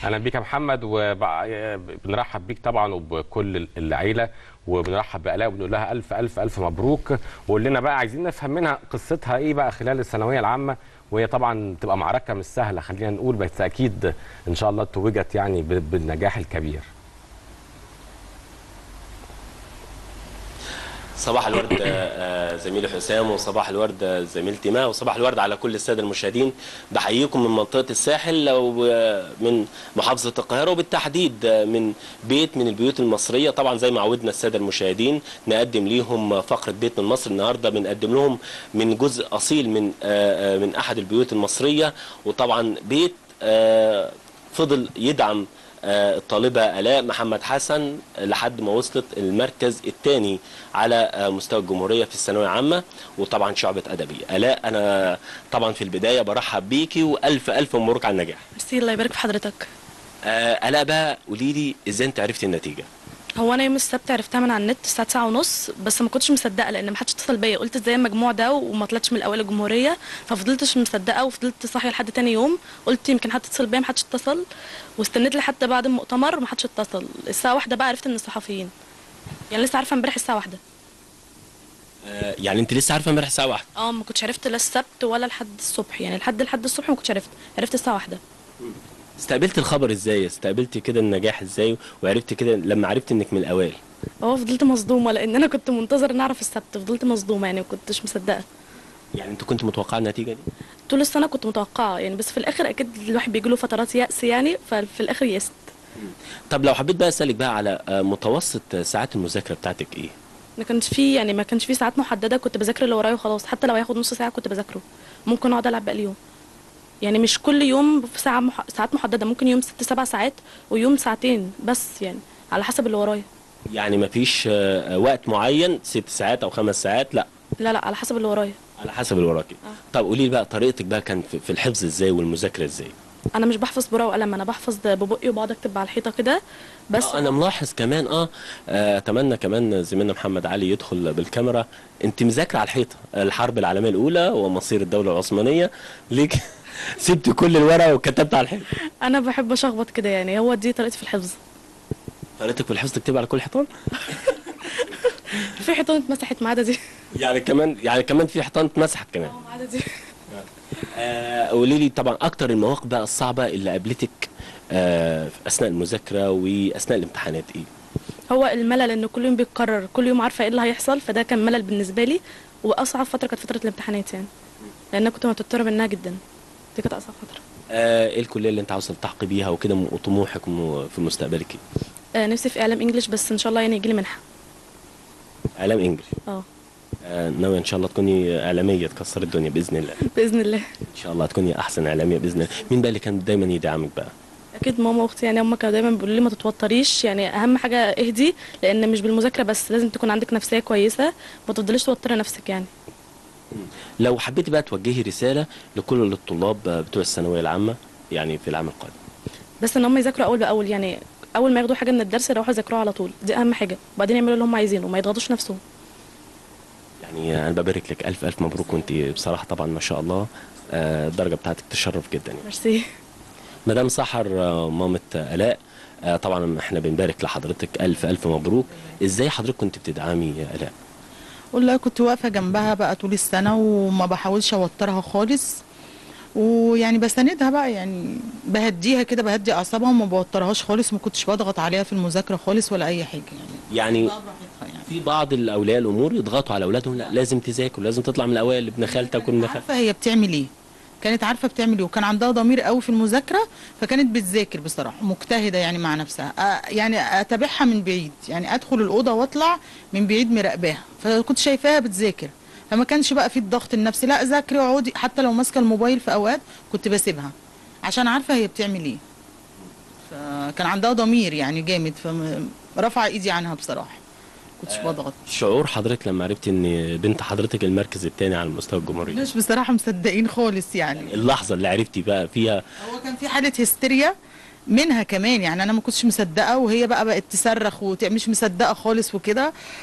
اهلا بيك يا محمد وبنرحب بيك طبعا وبكل العيله وبنرحب بالاء وبنقول لها الف الف الف مبروك وقول لنا بقى عايزين نفهم منها قصتها ايه بقى خلال الثانويه العامه وهي طبعا تبقى معركه مش سهله خلينا نقول بس اكيد ان شاء الله توجت يعني بالنجاح الكبير صباح الورد آه، زميلي حسام وصباح الورد آه، زميلتي ما وصباح الورد على كل الساده المشاهدين بحييكم من منطقه الساحل او آه، من محافظه القاهره وبالتحديد آه، من بيت من البيوت المصريه طبعا زي ما عودنا الساده المشاهدين نقدم ليهم فقره بيت من مصر النهارده بنقدم لهم من جزء اصيل من آه، آه، من احد البيوت المصريه وطبعا بيت آه، فضل يدعم آه، الطالبة آلاء محمد حسن لحد ما وصلت المركز الثاني على آه، مستوى الجمهورية في الثانوية العامة وطبعا شعبة أدبية آلاء أنا طبعا في البداية برحب بيكي وألف ألف مبروك على النجاح ميرسي الله يبارك في حضرتك آه، آلاء بقى قولي لي إزاي أنت عرفتي النتيجة هو انا يوم السبت عرفتها من على النت الساعه 9 ونص بس ما كنتش مصدقه لان ما حدش اتصل بيا قلت ازاي المجموع ده وما طلعتش من الاوائل الجمهوريه ففضلتش مصدقه وفضلت صاحيه لحد تاني يوم قلت يمكن حد اتصل بيا ما حدش اتصل واستنيت لحد بعد المؤتمر ما حدش اتصل الساعه واحدة بقى عرفت ان الصحفيين يعني لسه عارفه امبارح الساعه واحدة آه، يعني أنت لسه عارفة امبارح الساعة واحدة اه ما كنتش عرفت لا السبت ولا لحد الصبح يعني لحد لحد الصبح ما كنتش عرفت عرفت الساعه واحدة استقبلت الخبر إزاي استقبلت كده النجاح إزاي وعرفت كده لما عرفت إنك من الأوائل هو فضلت مصدومه لان انا كنت منتظر ان اعرف السبت فضلت مصدومه يعني ما كنتش مصدقه يعني أنت كنت متوقعة النتيجة دي طول السنه كنت متوقعه يعني بس في الاخر اكيد الواحد بيجي له فترات يأس يعني ففي الاخر يأست طب لو حبيت بقى أسألك بقى على آه، متوسط ساعات المذاكرة بتاعتك إيه ما كانش في يعني ما كانش في ساعات محدده كنت بذاكر اللي ورايا وخلاص حتى لو هياخد نص ساعه كنت بذاكره ممكن اقعد العب باقي اليوم يعني مش كل يوم في ساعه مح... ساعات محدده ممكن يوم ست سبع ساعات ويوم ساعتين بس يعني على حسب اللي ورايا يعني مفيش آه، وقت معين ست ساعات او خمس ساعات لا لا لا على حسب اللي ورايا على حسب اللي وراكي آه. طب قولي لي بقى طريقتك بقى كان في في الحفظ ازاي والمذاكره ازاي انا مش بحفظ بورقه وقلم انا بحفظ ببقي وبقعد اكتب على الحيطه كده بس آه انا ملاحظ كمان اه آه، اتمنى كمان زميلنا محمد علي يدخل بالكاميرا انت مذاكره على الحيطه الحرب العالميه الاولى ومصير الدوله العثمانيه ليك سبت كل الورق وكتبت على الحيطه انا بحب اشخبط كده يعني هو دي طريقتي في الحفظ طريقتك في الحفظ تكتبي على كل حيطان في حيطان اتمسحت ما عدا دي يعني كمان يعني كمان في حيطان اتمسحت كمان ما عدا دي آه، قولي لي طبعا اكتر المواقف بقى الصعبه اللي قابلتك آه، في اثناء المذاكره واثناء الامتحانات ايه هو الملل ان كل يوم بيتكرر كل يوم عارفه ايه اللي هيحصل فده كان ملل بالنسبه لي واصعب فتره كانت فتره الامتحانات يعني لان أنا كنت متوتره منها جدا دي كانت اصعب فتره آه، ايه الكليه اللي انت عاوز تلتحقي بيها وكده وطموحك م- في مستقبلك ايه آه نفسي في اعلام انجليش بس ان شاء الله يعني يجي لي منحه اعلام انجلش اه آه، ناويه ان شاء الله تكوني اعلاميه تكسر الدنيا باذن الله باذن الله ان شاء الله تكوني احسن اعلاميه باذن الله مين بقى اللي كان دايما يدعمك بقى اكيد ماما واختي يعني هم كانوا دايما بيقولوا لي ما تتوتريش يعني اهم حاجه اهدي لان مش بالمذاكره بس لازم تكون عندك نفسيه كويسه ما تفضليش توتري نفسك يعني لو حبيتي بقى توجهي رساله لكل الطلاب آه، بتوع الثانويه العامه يعني في العام القادم بس ان هم يذاكروا اول باول يعني اول ما ياخدوا حاجه من الدرس يروحوا يذاكروها على طول دي اهم حاجه وبعدين يعملوا اللي هم عايزينه وما يضغطوش نفسهم يعني انا ببارك لك الف الف مبروك وانت بصراحه طبعا ما شاء الله آه، الدرجه بتاعتك تشرف جدا يعني. ميرسي مدام سحر آه، مامة آلاء آه، طبعا احنا بنبارك لحضرتك الف الف مبروك ازاي حضرتك كنت بتدعمي آلاء والله كنت واقفة جنبها بقى طول السنة وما بحاولش أوترها خالص ويعني بساندها بقى يعني بهديها كده بهدي أعصابها وما بوترهاش خالص ما كنتش بضغط عليها في المذاكرة خالص ولا أي حاجة يعني يعني بقى براحتها يعني في بعض الاولياء الامور يضغطوا على اولادهم لا لازم تذاكر لازم تطلع من الاوائل ابن خالتك وابن خالتك عارفة هي بتعمل إيه كانت عارفة بتعمل إيه وكان عندها ضمير قوي في المذاكرة فكانت بتذاكر بصراحة مجتهدة يعني مع نفسها أ- يعني أتابعها من بعيد يعني أدخل الأوضة وأطلع من بعيد مراقباها فكنت شايفاها بتذاكر فما كانش بقى في الضغط النفسي لا ذاكري اقعدي حتى لو ماسكه الموبايل في اوقات كنت بسيبها عشان عارفه هي بتعمل ايه فكان عندها ضمير يعني جامد فرفع ايدي عنها بصراحه كنتش بضغط شعور حضرتك لما عرفت ان بنت حضرتك المركز الثاني على مستوى الجمهوريه مش بصراحه مصدقين خالص يعني اللحظه اللي عرفتي بقى فيها هو كان في حاله هستيريا منها كمان يعني انا ما كنتش مصدقه وهي بقى بقت تصرخ ومش مصدقه خالص وكده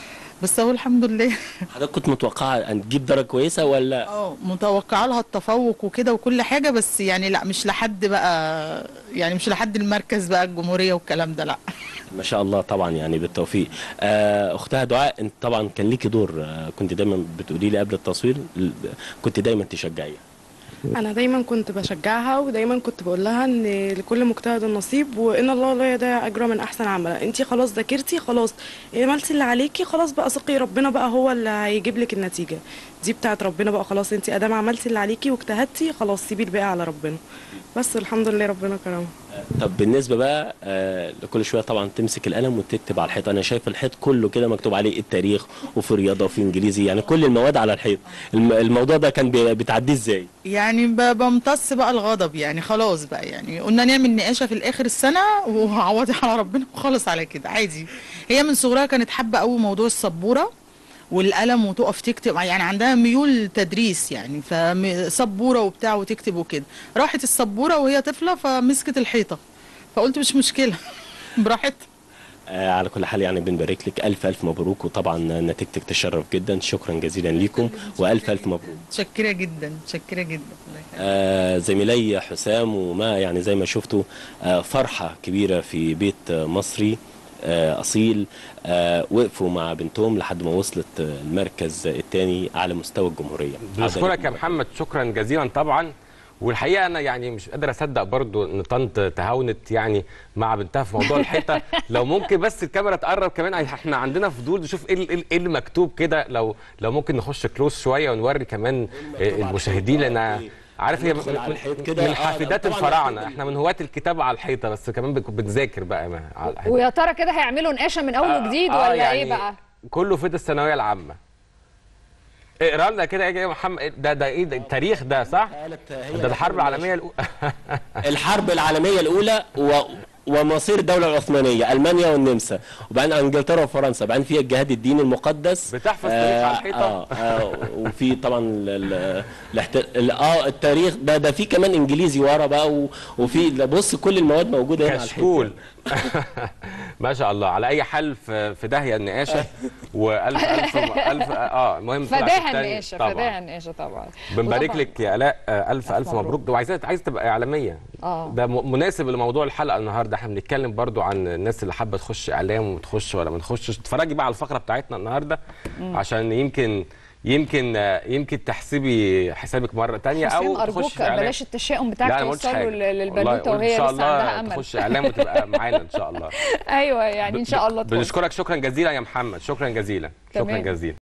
بس اهو الحمد لله حضرتك كنت متوقعه ان تجيب درجه كويسه ولا اه متوقعه لها التفوق وكده وكل حاجه بس يعني لا مش لحد بقى يعني مش لحد المركز بقى الجمهوريه والكلام ده لا ما شاء الله طبعا يعني بالتوفيق آه، اختها دعاء انت طبعا كان ليكي دور آه، كنت دايما بتقولي لي قبل التصوير ل- كنت دايما تشجعيها انا دايما كنت بشجعها ودايما كنت بقول لها ان لكل مجتهد نصيب وان الله لا يضيع اجر من احسن عمل انت خلاص ذاكرتي خلاص عملتي اللي عليكي خلاص بقى ثقي ربنا بقى هو اللي هيجيب لك النتيجه دي بتاعت ربنا بقى خلاص انت ادام عملتي اللي عليكي واجتهدتي خلاص سيبي الباقي على ربنا بس الحمد لله ربنا كرمه طب بالنسبه بقى آه، لكل شويه طبعا تمسك القلم وتكتب على الحيط انا شايف الحيط كله كده مكتوب عليه التاريخ وفي رياضه وفي انجليزي يعني كل المواد على الحيط الم- الموضوع ده كان بي- بتعديه ازاي يعني ب- بمتص بقى الغضب يعني خلاص بقى يعني قلنا نعمل نقاشه في الاخر السنه وهعوضي على ربنا وخلص على كده عادي هي من صغرها كانت حابه قوي موضوع السبوره والقلم وتقف تكتب يعني عندها ميول تدريس يعني فسبوره وبتاع وتكتب وكده راحت السبوره وهي طفله فمسكت الحيطه فقلت مش مشكله براحتها آه، على كل حال يعني بنبارك لك الف الف مبروك وطبعا نتيجتك تشرف جدا شكرا جزيلا ليكم والف الف مبروك متشكره جدا متشكره جدا الله يخليك. آه، زميلي حسام وما يعني زي ما شفتوا آه، فرحة كبيرة في بيت آه، مصري آه، أصيل آه، وقفوا مع بنتهم لحد ما وصلت آه، المركز الثاني على مستوى الجمهورية بنشكرك يا محمد شكرا جزيلا طبعا والحقيقه انا يعني مش قادر اصدق برضو ان طنط تهاونت يعني مع بنتها في موضوع الحيطه لو ممكن بس الكاميرا تقرب كمان احنا عندنا فضول نشوف ايه ال- ايه ال- إيه اللي مكتوب كده لو لو ممكن نخش كلوز شويه ونوري كمان المشاهدين لان عارف هي ندخل على الحيط كده، من آه، حافدات طبعاً الفراعنه الحيط احنا من هواة الكتابه على الحيطه بس كمان بنكون بنذاكر بقى ما على الحيطه ويا ترى كده هيعملوا نقاشه من اول وجديد آه، ولا يعني ايه بقى كله في الثانويه العامه اقرا لنا كده يا محمد ده ده ايه ده التاريخ ده صح؟ ده الحرب العالميه الاولى الحرب العالمية الأولى و ومصير الدولة العثمانية ألمانيا والنمسا وبعدين إنجلترا وفرنسا بعدين في الجهاد الديني المقدس بتحفظ تاريخ على الحيطة؟ آه آه وفي طبعا ال- ال- الاحت... ال- اه التاريخ ده ده في كمان إنجليزي ورا بقى و... وفي ده بص كل المواد موجودة هنا على الحيط كشكول ما شاء الله على اي حال في في داهيه النقاشه والف الف الف اه المهم طلعت فداها التاني النقاشه طبعاً. فداها النقاشه طبعا بنبارك وطبعاً- لك يا الاء آه، الف الف مبروك. مبروك وعايزه عايزه تبقى اعلاميه آه. ده م- مناسب لموضوع الحلقه النهارده احنا بنتكلم برضو عن الناس اللي حابه تخش اعلام وتخش ولا ما تخشش اتفرجي بقى على الفقره بتاعتنا النهارده عشان يمكن يمكن آه، يمكن تحسبي حسابك مره تانية حسام او ارجوك تخش في إعلام. بلاش التشاؤم لا بتاعك انا ما قلتش توصله حاجه لل- والله للبنوته قلت وهي ان شاء لسه عندها الله امل تخش اعلام وتبقى معانا ان شاء الله ايوه يعني ان شاء الله تخش. بنشكرك شكرا جزيلا يا محمد شكرا جزيلا شكرا تمام. جزيلا